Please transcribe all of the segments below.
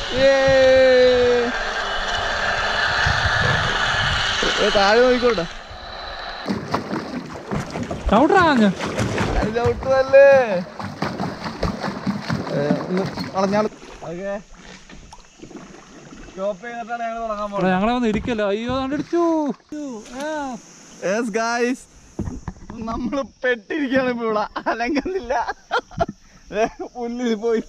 ഏയ്. ഏ, താഴെ നോക്കിക്കോട്ടെ ചവിട്ടാ അങ്ങ് അത് ചവിട്ടുമല്ലേ ഒന്ന് വളഞ്ഞാൽ ഓക്കെ സ്റ്റോപ്പ് ചെയ്തിട്ടാണ് ഞങ്ങൾ തുടങ്ങാൻ എടാ, പോകുന്നത് ഞങ്ങളെ വന്ന് ഇരിക്കല്ലോ അയ്യോ കണ്ടിടിച്ചു യെസ് ഗായ്സ് നമ്മൾ പെട്ടിരിക്കുകയാണ് ഇപ്പൊ ഇവിടെ അലങ്കുന്നില്ല ദേ, പുല്ലിൽ പോയി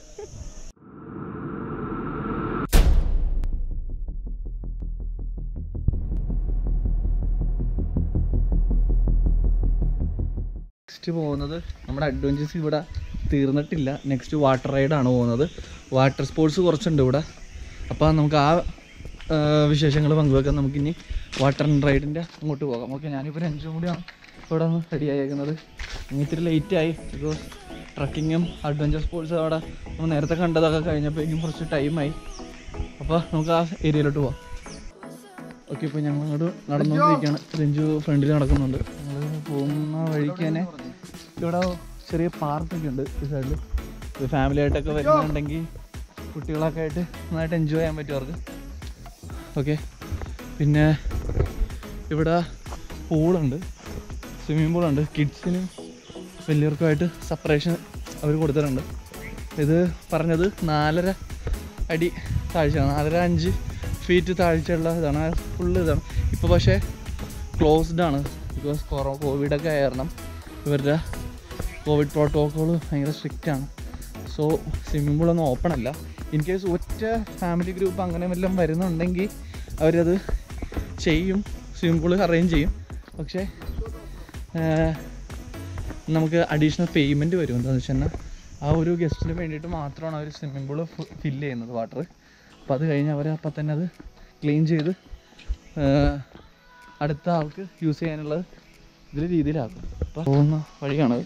നെക്സ്റ്റ് പോകുന്നത് നമ്മുടെ അഡ്വഞ്ചേഴ്സ് ഇവിടെ തീർന്നിട്ടില്ല നെക്സ്റ്റ് വാട്ടർ റൈഡാണ് പോകുന്നത് വാട്ടർ സ്പോർട്സ് കുറച്ചുണ്ട് ഇവിടെ അപ്പോൾ നമുക്ക് ആ വിശേഷങ്ങൾ പങ്കുവെക്കാൻ നമുക്കിനി വാട്ടർ റൈഡിൻ്റെ അങ്ങോട്ട് പോകാം ഓക്കെ ഞാനിപ്പോൾ രണ്ടും കൂടിയാണ് ഇവിടെ ഒന്ന് റെഡി ആയേക്കുന്നത് ഇനി ഇത്തിരി ലേറ്റ് ആയി ബിക്കോസ് ട്രക്കിങ്ങും അഡ്വഞ്ചർ സ്പോർട്സും അവിടെ നമ്മൾ നേരത്തെ കണ്ടതൊക്കെ കഴിഞ്ഞപ്പോഴേക്കും കുറച്ച് ടൈമായി അപ്പോൾ നമുക്ക് ആ ഏരിയയിലോട്ട് പോവാം ഓക്കെ ഇപ്പോൾ ഞങ്ങൾ അങ്ങോട്ട് നടന്നുകൊണ്ടിരിക്കുകയാണ് രഞ്ജു ഫ്രണ്ടിൽ നടക്കുന്നുണ്ട് ഞങ്ങൾ പോകുന്ന വഴിക്ക് തന്നെ ഇവിടെ ചെറിയ പാർക്കൊക്കെ ഉണ്ട് ഈ സൈഡിൽ ഫാമിലി ആയിട്ടൊക്കെ വരുന്നുണ്ടെങ്കിൽ കുട്ടികളൊക്കെ ആയിട്ട് നന്നായിട്ട് എൻജോയ് ചെയ്യാൻ പറ്റും അവർക്ക് ഓക്കെ പിന്നെ ഇവിടെ പൂളുണ്ട് സ്വിമ്മിംഗ് പൂളുണ്ട് കിഡ്സിനും വലിയവർക്കുമായിട്ട് സെപ്പറേഷൻ അവർ കൊടുത്തിട്ടുണ്ട് ഇത് പറഞ്ഞത് നാലര അടി താഴ്ചയാണ് നാലര അഞ്ച് ഫീറ്റ് താഴ്ചയുള്ള ഇതാണ് ഫുള്ള് ഇതാണ് ഇപ്പോൾ പക്ഷേ ക്ലോസ്ഡ് ആണ് ബിക്കോസ് കൊറോ കോവിഡൊക്കെ ആയ കാരണം ഇവരുടെ കോവിഡ് പ്രോട്ടോക്കോൾ ഭയങ്കര സ്ട്രിക്റ്റ് ആണ് സോ സ്വിമ്മിംഗ് പൂളൊന്നും ഓപ്പൺ അല്ല ഇൻ കേസ് ഒറ്റ ഫാമിലി ഗ്രൂപ്പ് അങ്ങനെ വല്ലതും വരുന്നുണ്ടെങ്കിൽ അവരത് ചെയ്യും സ്വിമ്മിംഗ് പൂൾ അറേഞ്ച് ചെയ്യും പക്ഷേ ആഹ്, നമുക്ക് അഡീഷണൽ പേയ്മെൻറ്റ് വരും എന്താണെന്ന് വെച്ച് കഴിഞ്ഞാൽ ആ ഒരു ഗസ്റ്റിന് വേണ്ടിയിട്ട് മാത്രമാണ് അവർ സ്വിമ്മിംഗ് പൂൾ ഫില്ല് ചെയ്യുന്നത് വാട്ടർ അപ്പോൾ അത് കഴിഞ്ഞ് അവർ അപ്പം തന്നെ അത് ക്ലീൻ ചെയ്ത് ആഹ്, അടുത്ത ആൾക്ക് യൂസ് ചെയ്യാനുള്ളത് ഇതിൽ രീതിയിലാക്കും അപ്പോൾ പോകുന്ന വഴിയാണത്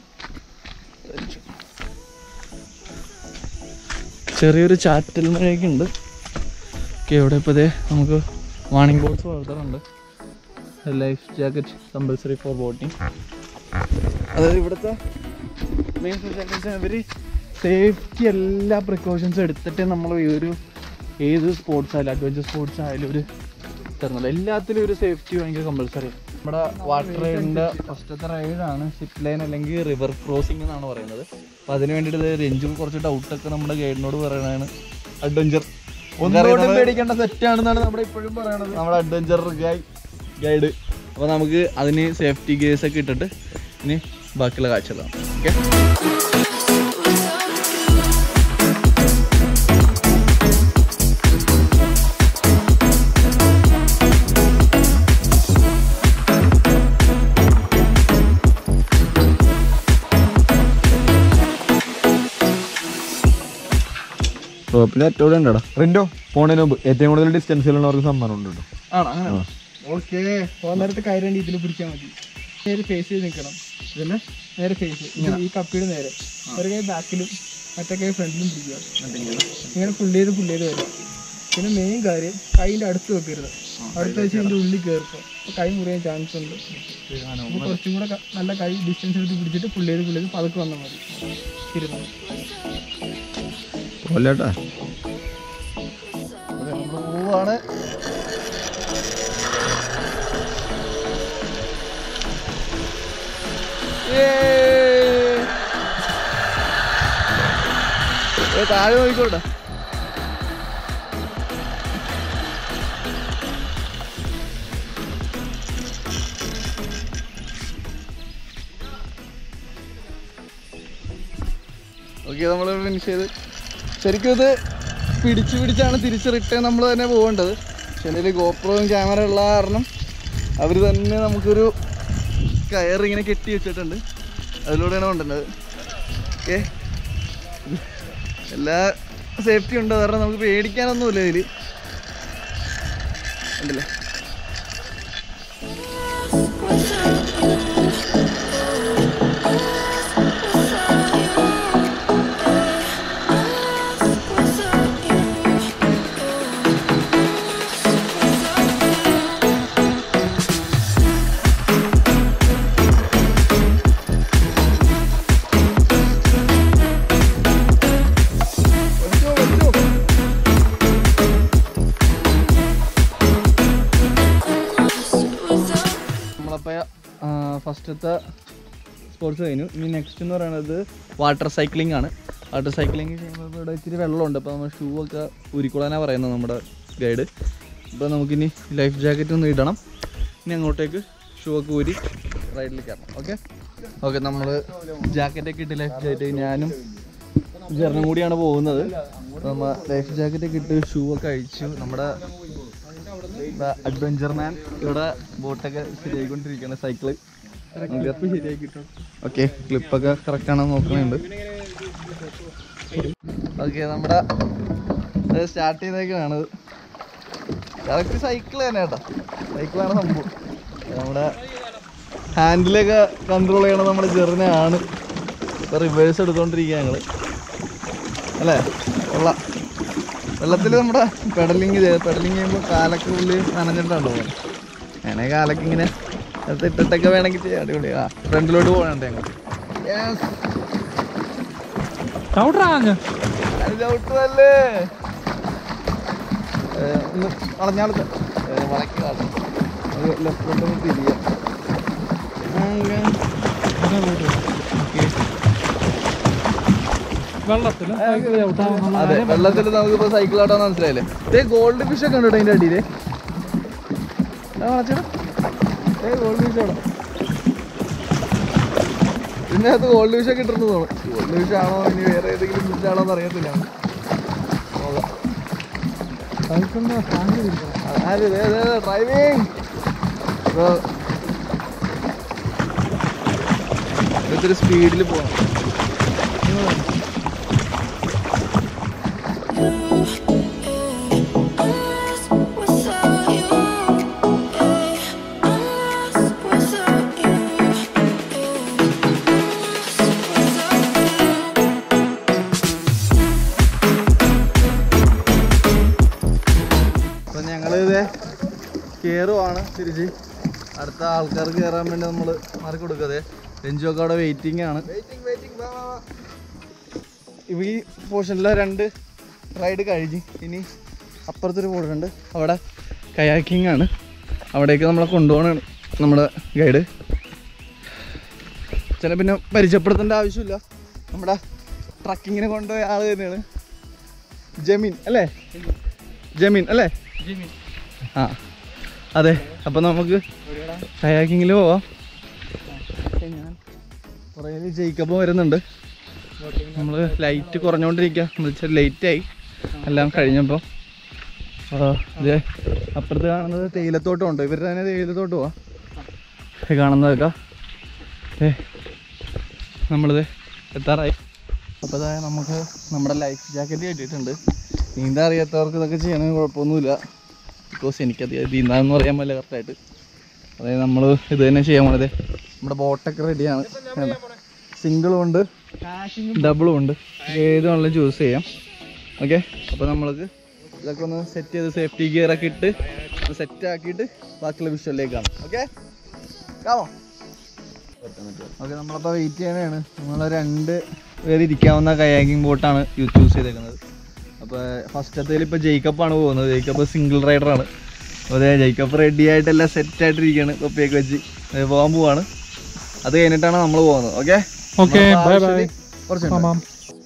ചെറിയൊരു ചാറ്റൽ മഴയൊക്കെ ഉണ്ട് ഓക്കെ ഇവിടെ ഇപ്പോൾ ഇതേ നമുക്ക് വാണിംഗ് ബോർഡ്സ് വളർത്താറുണ്ട് life jacket compulsory for boating അതായത് ഇവിടുത്തെ മെയിൻ ഇവർ സേഫ്റ്റി എല്ലാ പ്രിക്കോഷൻസും എടുത്തിട്ട് നമ്മൾ ഈ ഒരു ഏത് സ്പോർട്സ് ആയാലും അഡ്വഞ്ചർ സ്പോർട്സ് ആയാലും ഒരു തരുന്നുള്ളൂ എല്ലാത്തിലും ഒരു സേഫ്റ്റി ഭയങ്കര കമ്പൽസറി നമ്മുടെ വാട്ടർ റൈഡിൻ്റെ ഫസ്റ്റത്തെ റൈഡാണ് ഷിപ്പ് ലൈൻ അല്ലെങ്കിൽ റിവർ ക്രോസിംഗ് എന്നാണ് പറയുന്നത് അപ്പോൾ അതിന് വേണ്ടിയിട്ട് രഞ്ജു കുറച്ച് ഡൗട്ടൊക്കെ നമ്മുടെ ഗൈഡിനോട് പറയണതാണ് അഡ്വഞ്ചർ ഒന്നുകൊണ്ടും പേടിക്കേണ്ട സെറ്റാണെന്നാണ് നമ്മുടെ ഇപ്പോഴും പറയണത് നമ്മുടെ അഡ്വഞ്ചർ ഗൈഡ് അപ്പോൾ നമുക്ക് അതിന് സേഫ്റ്റി ഗേഴ്സ് ഒക്കെ ഇട്ടിട്ട് ഇനി ബാക്കിയുള്ള കാഴ്ചകളാണ് ഓക്കെ ടോപ്പിൽ ഏറ്റവും ഉണ്ടടാ റിൻഡോ പോണതിന് മുമ്പ് ഏറ്റവും കൂടുതൽ ഡിസ്റ്റൻസിലുള്ളവർക്ക് സമ്മാനം ഉണ്ട് കേട്ടോ ആണോ അങ്ങനെ ഓക്കെ പോകാൻ നേരത്ത് കയറേണ്ടി ഇതിൽ പിടിച്ചാൽ മതി നേരെ ഫേസ് ചെയ്ത് നിൽക്കണം ഇതിന്റെ നേരെ ഫേസ് ഈ കപ്പിയുടെ നേരെ ഒരു കൈ ബാക്കിലും മറ്റേ കൈ ഫ്രണ്ടിലും പിടിക്കുക ഇങ്ങനെ പുള്ളി ചെയ്ത് പുള്ളി ചെയ്ത് വരും പിന്നെ മെയിൻ കാര്യം കൈൻ്റെ അടുത്ത് വെക്കരുത് അടുത്ത് വെച്ച് അതിൻ്റെ ഉള്ളിൽ കയറിപ്പോ അപ്പോൾ കൈ മുറിയാൻ ചാൻസ് ഉണ്ട് അപ്പോൾ കുറച്ചും കൂടെ ക- നല്ല കൈ ഡിസ്റ്റൻസ് എടുത്ത് പിടിച്ചിട്ട് പുള്ളി ചെയ്ത് പുള്ളി ചെയ്ത് പതുക്കെ വന്നാൽ മതി ഇരുന്നു പോലേട്ടാ നമ്മൾ പോവാണ് ഏയ്. ഏ, താഴെ നോക്കിക്കോട്ടെ ഓക്കെ നമ്മൾ ഫിനിഷ് ചെയ്ത് ശരിക്കും ഇത് പിടിച്ച് പിടിച്ചാണ് തിരിച്ച് റിട്ടേൺ നമ്മൾ തന്നെ പോകേണ്ടത് പക്ഷെ എൻ്റെ ഗോപ്രോയും ക്യാമറ ഉള്ള കാരണം അവർ തന്നെ നമുക്കൊരു കയർ ഇങ്ങനെ കെട്ടി വെച്ചിട്ടുണ്ട് അതിലൂടെയാണ് കൊണ്ടുവന്നത് ഓക്കെ എല്ലാ സേഫ്റ്റി ഉണ്ട് കാരണം നമുക്ക് പേടിക്കാനൊന്നുമില്ല ഇതിൽ ഉണ്ടല്ലേ ഫസ്റ്റത്തെ സ്പോർട്സ് കഴിഞ്ഞു ഇനി നെക്സ്റ്റ് എന്ന് പറയുന്നത് വാട്ടർ സൈക്ലിംഗ് ആണ് വാട്ടർ സൈക്ലിംഗ് ചെയ്യുമ്പോൾ ഇവിടെ ഇച്ചിരി വെള്ളമുണ്ട് അപ്പോൾ നമ്മൾ ഷൂ ഒക്കെ ഊരിക്കൊള്ളാനാണ് പറയുന്നത് നമ്മുടെ ഗൈഡ് അപ്പോൾ നമുക്കിനി ലൈഫ് ജാക്കറ്റ് ഒന്ന് ഇടണം ഇനി അങ്ങോട്ടേക്ക് ഷൂ ഒക്കെ ഊരി റൈഡിൽ കയറണം ഓക്കെ ഓക്കെ നമ്മൾ ജാക്കറ്റൊക്കെ ഇട്ട് ലൈഫ് ജാക്കറ്റ് ഞാനും ജെറിനും കൂടിയാണ് പോകുന്നത് അപ്പോൾ നമ്മൾ ലൈഫ് ജാക്കറ്റൊക്കെ ഇട്ട് ഷൂ ഒക്കെ അഴിച്ചു നമ്മുടെ അഡ്വഞ്ചർ മാൻ ഇവിടെ ബോട്ടൊക്കെ ശരിയായിക്കൊണ്ടിരിക്കുകയാണ് സൈക്കിള് ഓക്കെ ക്ലിപ്പൊക്കെ കറക്റ്റ് ആണോ നോക്കുന്നുണ്ട് ഓക്കെ നമ്മുടെ സ്റ്റാർട്ട് ചെയ്തേക്കാണ് കറക്റ്റ് സൈക്കിൾ തന്നെ കേട്ടോ സൈക്കിളാണ് സംഭവം നമ്മുടെ ഹാൻഡിലൊക്കെ കൺട്രോൾ ചെയ്യണത് നമ്മുടെ ജെറിനാണ് ഇപ്പൊ റിവേഴ്സ് എടുത്തോണ്ടിരിക്കുക ഞങ്ങള് അല്ലേ കൊള്ളാം വെള്ളത്തിൽ നമ്മുടെ പെഡലിങ് പെഡലിങ് ചെയ്യുമ്പോൾ കാലൊക്കെ ഉള്ളിൽ നനഞ്ഞിട്ടുണ്ടോ അങ്ങനെ കാലൊക്കെ ഇങ്ങനെ അത് ഇട്ടിട്ടൊക്കെ വേണമെങ്കിൽ ചെയ്യാം അടിപൊളി ആ ഫ്രണ്ടിലോട്ട് പോകണേ ഞങ്ങൾ യെസ് ചവിട്ടാ അങ്ങ് ചവിട്ടുമല്ലേ ഒന്ന് വളഞ്ഞാളത്ത് വളക്കി കാട്ടും അത് ലെഫ്റ്റിലോട്ട് ഒന്ന് തിരിയാം അങ്ങനെ. Okay. വെള്ളത്തിൽ സൈക്കിൾ ചവിട്ടാമെന്നുള്ള അതെ കാര്യം വെള്ളത്തിൽ നമുക്കിപ്പോ സൈക്കിൾ ആട്ടാന്ന് മനസ്സിലായില്ലേ ഇതേ ഗോൾഡ് ഫിഷ് ഒക്കെ ഉണ്ട് കേട്ടോ അതിന്റെ അടിയില് ഏ ഗോൾഡ് ഫിഷ് ആണോ പിന്നെ അത് ഗോൾഡ് ഫിഷ് ഒക്കെ ഇട്ടിട്ടുണ്ട് തോന്നുന്നു ഗോൾഡ് ഫിഷ് ആണോ ഇനി വേറെ ഏതെങ്കിലും ഫിഷ് ആണോ എന്ന് അറിയത്തില്ല നോക്കാം. സൈക്കിളിന്റെ ഹാൻഡിൽ തിരിക്കണം ആ, ആര്? ദേ, ദേ, ദേ, ഡ്രൈവിംഗ് ഇപ്പൊ ഇത്തിരി സ്പീഡിൽ പോകണം lost without you. I'm lost without you. അപ്പൊ ഞങ്ങള് ഇത് കയറുവാണ് തിരിച്ച് അടുത്ത ആൾക്കാർക്ക് കയറാൻ വേണ്ടി നമ്മൾ മാറി കൊടുക്കാതെ രഞ്ജുവൊക്കെ അവിടെ വെയിറ്റിംഗ് ആണ് ഇവ ഈ പോർഷനിലെ രണ്ട് റൈഡ് കഴിഞ്ഞ് ഇനി അപ്പുറത്തൊരു പോർഷനുണ്ട് അവിടെ കയാക്കിംഗ് ആണ് അവിടേക്ക് നമ്മളെ കൊണ്ടുപോകണാണ് നമ്മുടെ ഗൈഡ് ചില പിന്നെ പരിചയപ്പെടുത്തേണ്ട ആവശ്യമില്ല നമ്മുടെ ട്രക്കിങ്ങിന് കൊണ്ടുപോയ ആൾ തന്നെയാണ് ജമീൻ അല്ലേ ജമീൻ അല്ലേ ആ അതെ അപ്പം നമുക്ക് കയാക്കിങ്ങിൽ പോവാം ഞാൻ പുറകിൽ ജയിക്കപ്പം വരുന്നുണ്ട് നമ്മൾ ലൈറ്റ് കുറഞ്ഞുകൊണ്ടിരിക്കുക നമ്മൾ ഇച്ചിരി ലേറ്റായി എല്ലാം കഴിഞ്ഞപ്പോൾ ഇത് അപ്പുറത്ത് കാണുന്നത് തേയിലത്തോട്ടം ഉണ്ട് ഇവരുടെ തന്നെ തേയിലത്തോട്ട് പോവാം ഈ കാണുന്നതൊക്കെ ഏ നമ്മളിത് എത്താറായി അപ്പോൾ അതായത് നമുക്ക് നമ്മുടെ ലൈഫ് ജാക്കറ്റ് കെട്ടിയിട്ടുണ്ട് നീന്താൻ അറിയാത്തവർക്ക് ഇതൊക്കെ ചെയ്യണമെങ്കിൽ കുഴപ്പമൊന്നുമില്ല ബിക്കോസ് എനിക്കത് നീന്താന്ന് പറയാൻ പറ്റില്ല കറക്റ്റായിട്ട് അതായത് നമ്മൾ ഇത് തന്നെ ചെയ്യാൻ പോണത് നമ്മുടെ ബോട്ടൊക്കെ റെഡിയാണ് സിംഗിളും ഉണ്ട് ഡബിളും ഉണ്ട് ഏത് വേണമെങ്കിലും ചൂസ് ചെയ്യാം ഓക്കെ അപ്പോൾ നമ്മൾക്ക് ഇതൊക്കെ ഒന്ന് സെറ്റ് ചെയ്ത് സേഫ്റ്റി ഗിയർ ഒക്കെ ഇട്ട് സെറ്റ് ആക്കിയിട്ട് ബാക്കിയുള്ള വിഷ്വലിലേക്ക് കാണാം ഓക്കെ കാമോ ഓക്കെ നമ്മളപ്പോൾ വെയിറ്റ് ചെയ്യണതാണ് നമ്മൾ രണ്ട് പേര് ഇരിക്കാവുന്ന കയാക്കിംഗ് ബോട്ടാണ് ചൂസ് ചെയ്തേക്കുന്നത് അപ്പോൾ ഫസ്റ്റത്തേൽ ഇപ്പോൾ ജേക്കപ്പാണ് പോകുന്നത് ജേക്കപ്പ് സിംഗിൾ റൈഡറാണ് അപ്പോൾ അതെ ജേക്കപ്പ് റെഡി ആയിട്ടെല്ലാം സെറ്റ് ആയിട്ടിരിക്കുകയാണ് തൊപ്പിയൊക്കെ വെച്ച് ദേ പോകാൻ പോവാണ് അത് കഴിഞ്ഞിട്ടാണ് നമ്മൾ പോകുന്നത് ഓക്കെ ഓക്കെ ബൈ ബൈ കുറച്ച് മാമാം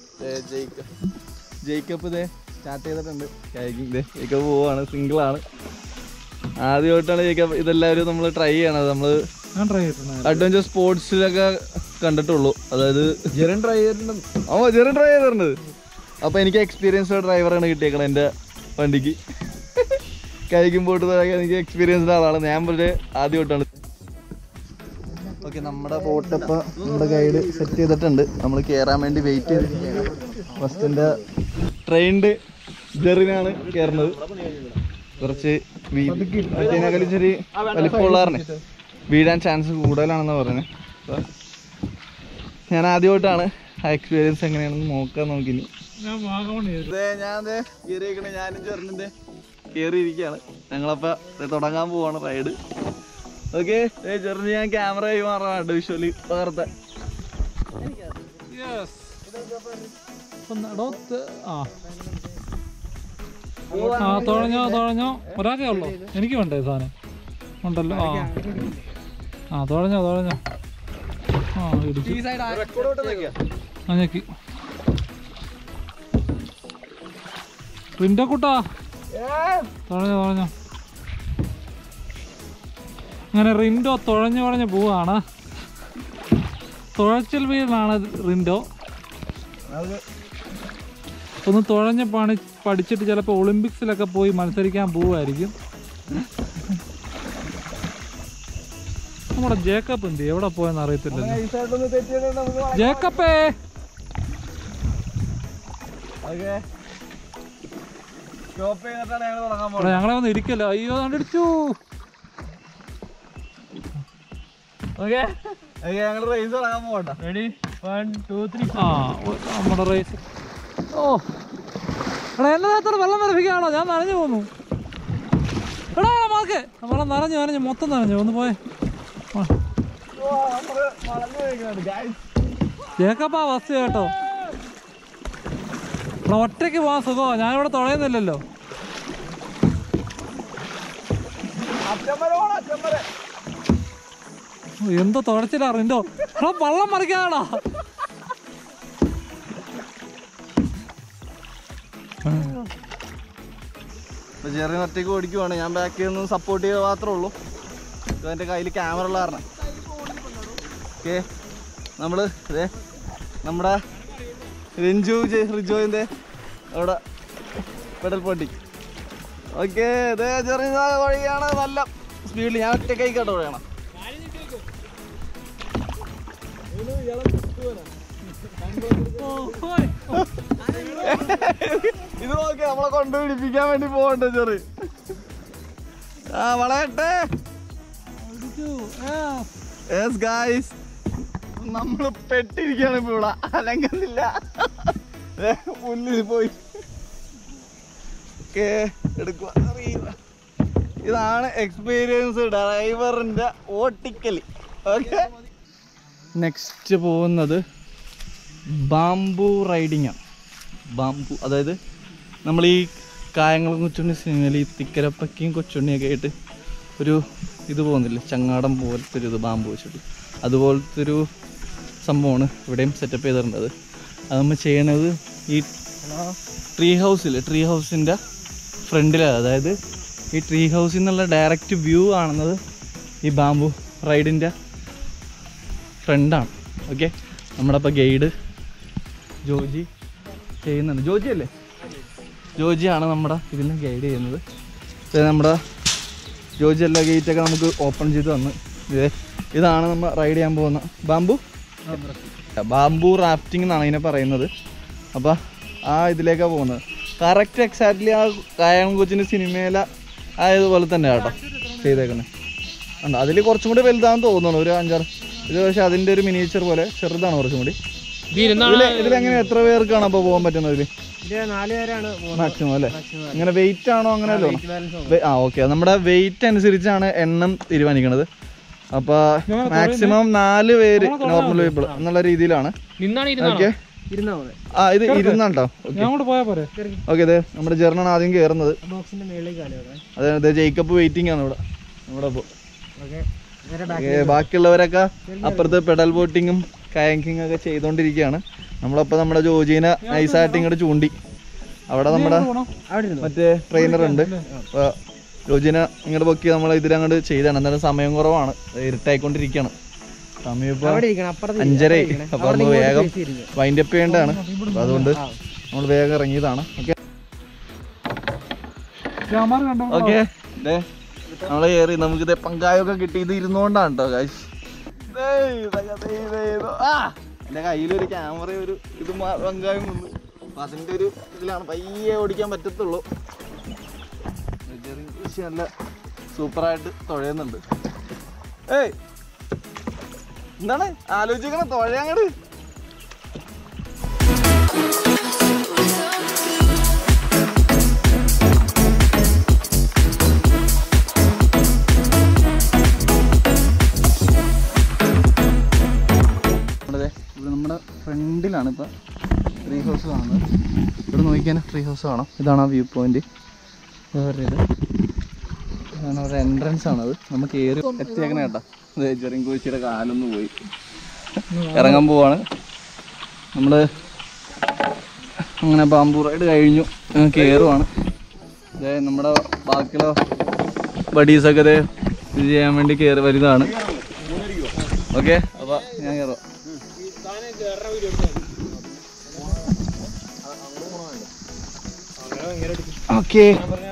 ജേക്കപ്പ് ഇതേ സ്റ്റാർട്ട് ചെയ്തിട്ടുണ്ട് കയാക്കിംഗ് ഇതേ ജേക്കപ്പ് പോവാണ് സിംഗിളാണ് ആദ്യമായിട്ടാണ് ജേക്കപ്പ് ഇതെല്ലാവരും നമ്മൾ ട്രൈ ചെയ്യണത് നമ്മൾ ഞാൻ ട്രൈ ചെയ്തിട്ടുണ്ട് അഡ്വഞ്ചർ സ്പോർട്സിലൊക്കെ കണ്ടിട്ടുള്ളൂ അതായത് ജെറൻ ട്രൈ ചെയ്തിട്ടുണ്ട് ഓ ജെറൻ ട്രൈ ചെയ്തിട്ടുണ്ട് അപ്പൊ എനിക്ക് എക്സ്പീരിയൻസ്ഡ് ഡ്രൈവറാണ് കിട്ടിയേക്കണത് എൻ്റെ വണ്ടിക്ക് കഴിക്കും പോയിട്ട് എനിക്ക് എക്സ്പീരിയൻസ്ഡ് ആളാണ് ഞാൻ പക്ഷേ ആദ്യമായിട്ടാണ് ഓക്കെ നമ്മുടെ ബോട്ട് ഇപ്പോൾ നമ്മുടെ ഗൈഡ് സെറ്റ് ചെയ്തിട്ടുണ്ട് നമ്മൾ കയറാൻ വേണ്ടി വെയിറ്റ് ചെയ്തിരിക്കുകയാണ് ഫസ്റ്റിൻ്റെ ട്രെയിൻഡ് ജെറിനാണ് കയറുന്നത് കുറച്ച് മറ്റേനേക്കാളും ഇച്ചിരി വലിപ്പമുള്ളാറിനെ വീഴാൻ ചാൻസ് കൂടുതലാണെന്ന് പറഞ്ഞു അപ്പോൾ ഞാൻ ആദ്യമായിട്ടാണ് ആ എക്സ്പീരിയൻസ് എങ്ങനെയാണെന്ന് നോക്കാൻ നോക്കിനി ഞാൻ വാഗമൺ ചെയ്തു ഞാൻ കയറിയിരിക്കണേ ഞാനും ചെറിൻ്റെ കയറിയിരിക്കുകയാണ് ഞങ്ങളപ്പോൾ ദേ തുടങ്ങാൻ പോവാണ് റൈഡ് ഓക്കെ ചെറിന് ഞാൻ ക്യാമറ കൈമാറാണ് വിഷ്വലി പകർത്താൻ യെസ് ആ ആ തുഴഞ്ഞോ തുഴഞ്ഞോ ഒരാൾക്കേ ഉള്ളൂ എനിക്ക് വേണ്ടേ സാധനം ഉണ്ടല്ലോ ആ ആ തുഴഞ്ഞോ തുഴഞ്ഞോ ആ ഇടിച്ചു ഈ സൈഡ് ആ ഞെക്കി റിൻഡോ കുട്ടാ തുഴഞ്ഞു തുഴഞ്ഞു അങ്ങനെ റിൻഡോ തുഴഞ്ഞു തുഴഞ്ഞ് പോവാണ് തുഴച്ചിൽ വീരനാണ് റിൻഡോ ഒന്ന് തുഴഞ്ഞ് പണി പഠിച്ചിട്ട് ചിലപ്പോൾ ഒളിമ്പിക്സിലൊക്കെ പോയി മത്സരിക്കാൻ പോവുമായിരിക്കും നമ്മുടെ ജേക്കബ് എന്ത് ചെയ്യും? എവിടെ പോയെന്ന് അറിയത്തില്ലല്ലോ ഈ സൈഡിലൊന്ന് തെറ്റിയിട്ട് നമുക്ക് ജേക്കപ്പേ ഓക്കെ സ്റ്റോപ്പ് ചെയ്തിട്ടാണ് ഞങ്ങൾ തുടങ്ങാൻ പോകുന്നത് എടാ, ഞങ്ങളെ ഒന്ന് ഇരിക്കല്ലോ അയ്യോ കണ്ടിടിച്ചു ഓക്കെ ഞങ്ങൾ റേസ് തുടങ്ങാൻ പോകട്ടെ റെഡി വൺ ടു ത്രീ ആ ഒ- നമ്മുടെ റേസ് ഓ എടാ എന്നെ നേരത്തോടെ വെള്ളം നിറപ്പിക്കുകയാണോ ഞാൻ നനഞ്ഞു പോന്നു എടാ മാർക്ക് വെള്ളം നനഞ്ഞു നനഞ്ഞു മൊത്തം നനഞ്ഞു ഒന്ന് പോയെ ആ. ജേക്കപ്പാ ബസ് കേട്ടോ എടാ ഒറ്റയ്ക്ക് പോകാൻ സുഖമോ ഞാനിവിടെ തുഴയുന്നില്ലല്ലോ ഓ, എന്തോ തുഴച്ചില്ല റിൻഡോ എടാ വള്ളം മറിക്കാടാ ഇപ്പൊ ചെറിയ ഒറ്റയ്ക്ക് ഓടിക്കുവാണ് ഞാൻ ബാക്കിൽ നിന്ന് സപ്പോർട്ട് ചെയ്യുക മാത്രമേ ഉള്ളൂ ഇപ്പൊ എൻ്റെ കയ്യിൽ ക്യാമറ ഉള്ള കാരണം ഓക്കെ നമ്മള് ഇതേ നമ്മുടെ രഞ്ജു ജെ റിജോയിൻ്റെ അവിടെ പെഡൽ പൊട്ടി ഓക്കെ ഇതേ ചെറിയ വഴിയാണ് നല്ല സ്പീഡിൽ ഞാൻ ഒറ്റ കേട്ടോ വഴിയാണ് ഇത് നോക്കി നമ്മളെ കൊണ്ടുപിടിപ്പിക്കാൻ വേണ്ടി പോകണ്ട ചെറു ആ വളയട്ടെ യെസ് ഗായ്സ് നമ്മൾ പെട്ടിരിക്കുകയാണ് ഇപ്പൊ ഇവിടെ അലങ്കുന്നില്ല ദേ, മുന്നിൽ പോയി ഓക്കെ എടുക്കുക അറിയുക ഇതാണ് എക്സ്പീരിയൻസ് ഡ്രൈവറിന്റെ ഓട്ടിക്കല് ഓക്കെ നെക്സ്റ്റ് പോകുന്നത് ബാംബു റൈഡിങ് ആണ് ബാംബു അതായത് നമ്മൾ ഈ കായങ്ങളും കൊച്ചുണ്ണി സിനിമയിൽ ഈ തിക്കരപ്പക്കയും കൊച്ചുണ്ണിയൊക്കെ ആയിട്ട് ഒരു ഇത് പോകുന്നില്ലേ ചങ്ങാടം പോലത്തെ ഒരു ഇത് ബാമ്പു വെച്ചിട്ട് അതുപോലത്തെ ഒരു സംഭവമാണ് ഇവിടെയും സെറ്റപ്പ് ചെയ്തിട്ടുള്ളത് അത് നമ്മൾ ചെയ്യണത് ഈ ട്രീ ഹൗസിൽ ട്രീ ഹൗസിൻ്റെ ഫ്രണ്ടിലാണ് അതായത് ഈ ട്രീ ഹൗസിൽ നിന്നുള്ള ഡയറക്റ്റ് വ്യൂ കാണുന്നത് ഈ ബാമ്പു റൈഡിൻ്റെ ഫ്രണ്ടാണ് ഓക്കെ നമ്മുടെ അപ്പോൾ ഗൈഡ് ജോജി ചെയ്യുന്നുണ്ട് ജോജി അല്ലേ ജോജിയാണ് നമ്മുടെ ഇതിന് ഗൈഡ് ചെയ്യുന്നത് ഇത് നമ്മുടെ ജോജി എല്ലാ ഗേറ്റൊക്കെ നമുക്ക് ഓപ്പൺ ചെയ്ത് തന്ന് ഇതേ ഇതാണ് നമ്മൾ റൈഡ് ചെയ്യാൻ പോകുന്ന ബാംബു ബാംബു റാഫ്റ്റിംഗ് എന്നാണ് ഇതിനെ പറയുന്നത് അപ്പോൾ ആ ഇതിലേക്കാണ് പോകുന്നത് കറക്റ്റ് എക്സാക്ട്ലി ആ കായം കൊച്ചിൻ്റെ സിനിമയിലെ ആയതുപോലെ തന്നെ കേട്ടോ ചെയ്തേക്കുന്നത് ഉണ്ട് അതിൽ കുറച്ചും കൂടി വലുതാണെന്ന് തോന്നുന്നു ഒരു അഞ്ചാറ് ഇത് പക്ഷേ അതിൻ്റെ ഒരു മിനിയേച്ചർ പോലെ ചെറുതാണ് കുറച്ചും കൂടി ഇതിൽ ഇതിലെങ്ങനെ എത്ര പേർക്കാണ് അപ്പോൾ പോകാൻ പറ്റുന്നത് ഇതിൽ നാല് പേരാണ് മാക്സിമം അല്ലേ ഇങ്ങനെ വെയിറ്റ് ആണോ അങ്ങനെ വല്ലോ ആ ഓക്കെ നമ്മുടെ വെയിറ്റ് അനുസരിച്ചാണ് എണ്ണം തീരുമാനിക്കുന്നത് അപ്പൊ മാക്സിമം നാല് പേര് നോർമൽ പീപ്പിൾ എന്നുള്ള രീതിയിലാണ് ഓക്കെ ഇരുന്നാ മതി ആ ഇത് ഇരുന്നുണ്ടോ ഞാൻ അങ്ങോട്ട് പോയാ പോരെ ഓക്കെ അതെ നമ്മുടെ ജെർണാണ് ആദ്യം കയറുന്നത് ബോക്സിന്റെ മേളിലേക്ക് കാലി അതെ അതെ ജേക്കബ് വെയിറ്റിംഗ് ആണ് ഇവിടെ നമ്മുടെ ഇപ്പൊ ഓക്കെ നേരെ ഓക്കേ, ബാക്കിയുള്ളവരൊക്കെ അപ്പുറത്ത് പെഡൽ ബോട്ടിങ്ങും കയാങ്കിങ് ഒക്കെ ചെയ്തുകൊണ്ടിരിക്കുകയാണ് നമ്മളപ്പോൾ നമ്മുടെ ജോജീനെ നൈസായിട്ട് ഇങ്ങോട്ട് ചൂണ്ടി അവിടെ നമ്മുടെ അവിടെ ഇരുന്നു മറ്റേ ട്രെയിനർ ഉണ്ട് അപ്പൊ യോജിന ഇങ്ങോട്ട് പൊക്കി നമ്മൾ ഇതിലങ്ങോട്ട് ചെയ്താണ് എന്തായാലും സമയം കുറവാണ് ഇരുട്ടായിക്കൊണ്ടിരിക്കുകയാണ് സമയം ഇപ്പൊ അവിടെ ഇരിക്കണം അപ്പുറത്ത് അഞ്ചര അപ്പൊ നമ്മൾ വേഗം വൈൻഡ് അപ്പ് ചെയ്യേണ്ടതാണ് അപ്പൊ അതുകൊണ്ട് നമ്മൾ വേഗം ഇറങ്ങിയതാണ് ഓക്കെ ക്യാമറ കണ്ടോ ഓക്കെ നമ്മളെ കയറി നമുക്ക് ഇത് പങ്കായൊക്കെ കിട്ടി ഇത് ഇരുന്നോണ്ടാണ് കേട്ടോ കാശ് എന്റെ കയ്യിലൊരു ക്യാമറ ഒരു ഇത് മാ- പങ്കായം ഉണ്ട് അപ്പൊ അതിന്റെ ഒരു ഇതിലാണ് പയ്യെ ഓടിക്കാൻ പറ്റത്തുള്ളൂ ചെറിയ കൃഷി നല്ല സൂപ്പറായിട്ട് തുഴയുന്നുണ്ട് ഏയ് എന്താണ് ആലോചിക്കണം തുഴയങ്ങട് ഇവിടെ ഇവിടെ നമ്മുടെ ഫ്രണ്ടിലാണ് ഇപ്പം ട്രീ ഹൗസ് കാണുന്നത് ഇവിടെ നോക്കിയാൽ ട്രീ ഹൗസ് കാണാം ഇതാണ് ആ വ്യൂ പോയിന്റ് വേറെ ഇത് ഇതാണ് അവരുടെ എൻട്രൻസ് ആണത് നമുക്ക് കയറി എത്തിയേക്കണ കേട്ടോ ചെറിയ കോച്ചിയുടെ കാലൊന്ന് പോയി ഇറങ്ങാൻ പോവാണ് നമ്മൾ അങ്ങനെ ബാമ്പൂ റൈഡ് കഴിഞ്ഞു കയറുവാണ് ഇതേ നമ്മുടെ ബാക്കിയുള്ള ബഡീസൊക്കെ ഇതേ ഇത് ചെയ്യാൻ വേണ്ടി കയറി വരുന്നതാണ് ഓക്കെ അപ്പോൾ ഞാൻ കയറാം ഓക്കെ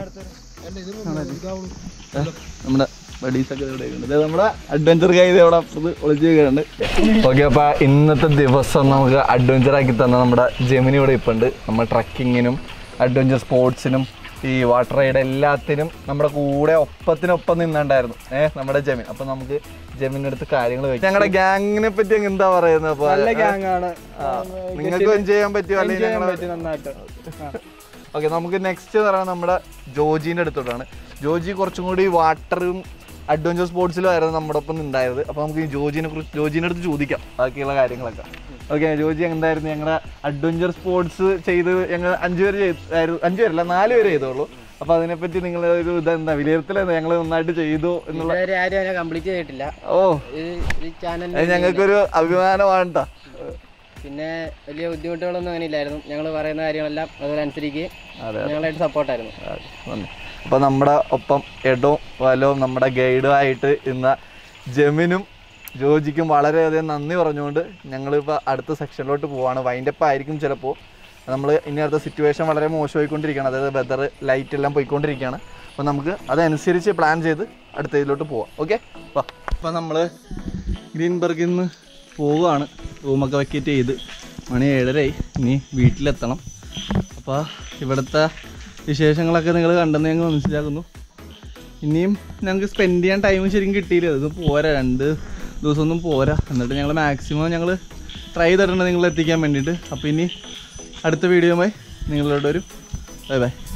നമ്മുടെ ബഡീസൊക്കെ ഇവിടെ ഉണ്ട് ഇത് നമ്മുടെ അഡ്വഞ്ചർ ഗൈഡ് ഇവിടെ അപ്പുറത്ത് ഒളിച്ച് വെക്കുന്നുണ്ട് ഓക്കെ അപ്പൊ ഇന്നത്തെ ദിവസം നമുക്ക് അഡ്വഞ്ചർ ആക്കി തന്ന നമ്മുടെ ജെമിനി ഇവിടെ ഇപ്പൊ ഉണ്ട് നമ്മൾ ട്രക്കിങ്ങിനും അഡ്വഞ്ചർ സ്പോർട്സിനും ഈ വാട്ടർ റൈഡ് എല്ലാത്തിനും നമ്മുടെ കൂടെ ഒപ്പത്തിനൊപ്പം നിന്നുണ്ടായിരുന്നു ഏഹ് നമ്മുടെ ജെമിൻ അപ്പൊ നമുക്ക് ജെമിൻ്റെ അടുത്ത് കാര്യങ്ങൾ ഞങ്ങളുടെ ഗ്യാങ്ങിനെ പറ്റി അങ്ങ് എന്താ പറയുന്നത് അപ്പൊ നല്ല ഗ്യാങ് ആണ് നിങ്ങൾക്ക് എൻജോയ് ചെയ്യാൻ പറ്റുമോ അല്ലെങ്കിൽ ചെയ്യാൻ ഞങ്ങള് പറ്റും നന്നായിട്ട് ഓക്കെ നമുക്ക് നെക്സ്റ്റ് എന്ന് പറയുന്നത് നമ്മുടെ ജോജീൻ്റെ അടുത്തോട്ടാണ് ജോജി കുറച്ചും കൂടി വാട്ടറും അഡ്വഞ്ചർ സ്പോർട്സിലും ആയിരുന്നു നമ്മുടെ ഒപ്പം ഉണ്ടായത് അപ്പോൾ നമുക്ക് ഈ ജോജിനെ കുറിച്ച് ജോജിൻ്റെ അടുത്ത് ചോദിക്കാം ബാക്കിയുള്ള കാര്യങ്ങളൊക്കെ ഓക്കെ ജോജി എന്തായിരുന്നു ഞങ്ങളുടെ അഡ്വഞ്ചർ സ്പോർട്സ് ചെയ്ത് ഞങ്ങൾ അഞ്ച് പേര് ചെയ്തായിരുന്നു അഞ്ച് പേരല്ല നാല് പേര് ചെയ്തോളൂ അപ്പോൾ അതിനെപ്പറ്റി നിങ്ങൾ ഒരു ഇതെന്താ വിലയിരുത്തലെന്താ ഞങ്ങൾ നന്നായിട്ട് ചെയ്തു എന്നുള്ള ഇതുവരെ ആരും അതിനെ കംപ്ലീറ്റ് ചെയ്തിട്ടില്ല ഓ ഈ ചാനൽ അത് ഞങ്ങൾക്കൊരു അഭിമാനമാണ് ട്ടോ. പിന്നെ വലിയ ബുദ്ധിമുട്ടുകളൊന്നും അങ്ങനെ ഇല്ലായിരുന്നു ഞങ്ങൾ പറയുന്ന കാര്യങ്ങളെല്ലാം അതുപോലെ അനുസരിക്കുകയും അതെ ഞങ്ങളായിട്ട് സപ്പോർട്ടായിരുന്നു അപ്പോൾ നമ്മുടെ ഒപ്പം എഡവും വലവും നമ്മുടെ ഗൈഡും ആയിട്ട് ഇന്ന് ജമിനും ജോജിക്കും വളരെയധികം നന്ദി പറഞ്ഞുകൊണ്ട് ഞങ്ങളിപ്പോൾ അടുത്ത സെക്ഷനിലോട്ട് പോവാണ് വൈൻഡപ്പ് ആയിരിക്കും ചിലപ്പോൾ നമ്മൾ ഇനി അടുത്ത സിറ്റുവേഷൻ വളരെ മോശമായിക്കൊണ്ടിരിക്കുകയാണ് അതായത് വെതർ ലൈറ്റ് എല്ലാം പോയിക്കൊണ്ടിരിക്കുകയാണ് അപ്പോൾ നമുക്ക് അതനുസരിച്ച് പ്ലാൻ ചെയ്ത് അടുത്ത ഇതിലോട്ട് പോവാം ഓക്കെ വാ അപ്പോൾ നമ്മൾ ഗ്രീൻബർഗിൽ നിന്ന് പോവുകയാണ് റൂമൊക്കെ വെക്കേറ്റ് ചെയ്ത് മണി ഏഴരയായി ഇനി വീട്ടിലെത്തണം അപ്പോൾ ഇവിടുത്തെ വിശേഷങ്ങളൊക്കെ നിങ്ങൾ കണ്ടെന്ന് ഞങ്ങൾ മനസ്സിലാക്കുന്നു ഇനിയും ഞങ്ങൾക്ക് സ്പെൻഡ് ചെയ്യാൻ ടൈം ശരിക്കും കിട്ടിയില്ല ഇത് പോരാ രണ്ട് ദിവസമൊന്നും പോരാ എന്നിട്ട് ഞങ്ങൾ മാക്സിമം ഞങ്ങൾ ട്രൈ ചെയ്തിട്ടുണ്ട് നിങ്ങൾ എത്തിക്കാൻ വേണ്ടിയിട്ട് അപ്പോൾ ഇനി അടുത്ത വീഡിയോയുമായി നിങ്ങളോട് ഒരു ബൈ ബൈ